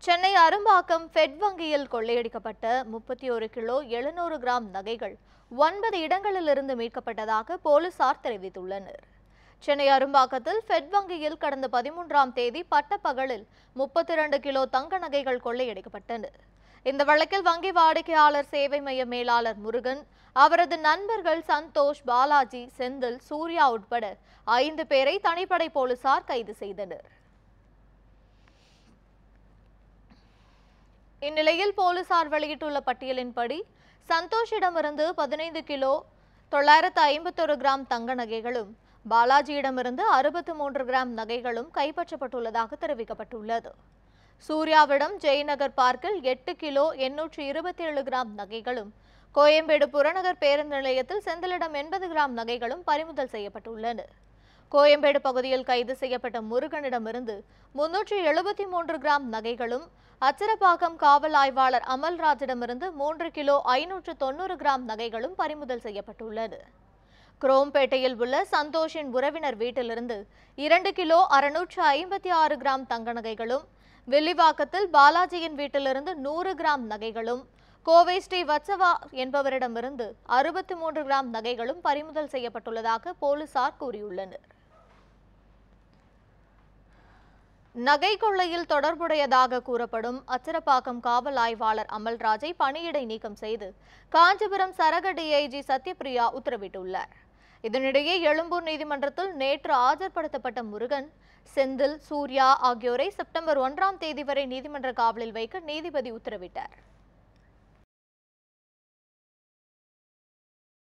Chennai Arumbakkam fed வங்கியில் கொள்ளையடிக்கப்பட்ட முப்பத்தி ஒரு கிலோ எழுநூறு கிராம் நகைகள் ஒன்பது இடங்களிலிருந்து மீட்கப்பட்டதாக போலீசார் தெரிவித்துள்ளனர் சென்னை அரும்பாக்கத்தில் ஃபெட் வங்கியில் கடந்த பதிமூன்றாம் தேதி பட்டப்பகலில் முப்பத்தி இரண்டு கிலோ தங்க நகைகள் கொள்ளையடிக்கப்பட்டன இந்த வழக்கில் வங்கி வாடிக்கையாளர் சேவை மைய மேலாளர் முருகன் அவரது நண்பர்கள் சந்தோஷ் பாலாஜி செந்தில் சூர்யா உட்பட ஐந்து பேரை தனிப்படை போலீசார் கைது செய்தனர் இந்நிலையில் போலீசார் வெளியிட்டுள்ள பட்டியலின்படி சந்தோஷிடமிருந்து பதினைந்து கிலோ தொள்ளாயிரத்து ஐம்பத்தொரு கிராம் தங்க நகைகளும் பாலாஜியிடமிருந்து அறுபத்து மூன்று கிராம் நகைகளும் கைப்பற்றப்பட்டுள்ளதாக தெரிவிக்கப்பட்டுள்ளது சூர்யாவிடம் ஜெயநகர் பார்க்கில் எட்டு கிலோ எண்ணூற்று இருபத்தி ஏழு கிராம் நகைகளும் கோயம்பேடு புறநகர் பேருந்து நிலையத்தில் செந்திலிடம் எண்பது கிராம் நகைகளும் பறிமுதல் செய்யப்பட்டுள்ளன கோயம்பேடு பகுதியில் கைது செய்யப்பட்ட முருகனிடமிருந்து முன்னூற்றி எழுபத்தி மூன்று கிராம் நகைகளும் அச்சரப்பாக்கம் காவல் ஆய்வாளர் அமல்ராஜிடமிருந்து மூன்று கிலோ ஐநூற்று தொண்ணூறு கிராம் நகைகளும் பறிமுதல் செய்யப்பட்டுள்ளது குரோம்பேட்டையில் உள்ள சந்தோஷின் உறவினர் வீட்டிலிருந்து இரண்டு கிலோ அறுநூற்று ஐம்பத்தி ஆறு கிராம் தங்க நகைகளும் வில்லிவாக்கத்தில் பாலாஜியின் வீட்டிலிருந்து நூறு கிராம் நகைகளும் கோவை ஸ்ரீ வத்சவா என்பவரிடமிருந்து அறுபத்தி மூன்று கிராம் நகைகளும் பறிமுதல் செய்யப்பட்டுள்ளதாக போலீசார் கூறியுள்ளனர் நகை கொள்ளையில் தொடர்புடையதாக கூறப்படும் அச்சரப்பாக்கம் காவல் ஆய்வாளர் அமல்ராஜை பணியிடை நீக்கம் செய்து காஞ்சிபுரம் சரக டிஐஜி சத்யபிரியா உத்தரவிட்டுள்ளார் இதனிடையே எழும்பூர் நீதிமன்றத்தில் நேற்று ஆஜர்படுத்தப்பட்ட முருகன் செந்தில் சூர்யா ஆகியோரை செப்டம்பர் ஒன்றாம் தேதி வரை நீதிமன்ற காவலில் வைக்க நீதிபதி உத்தரவிட்டார்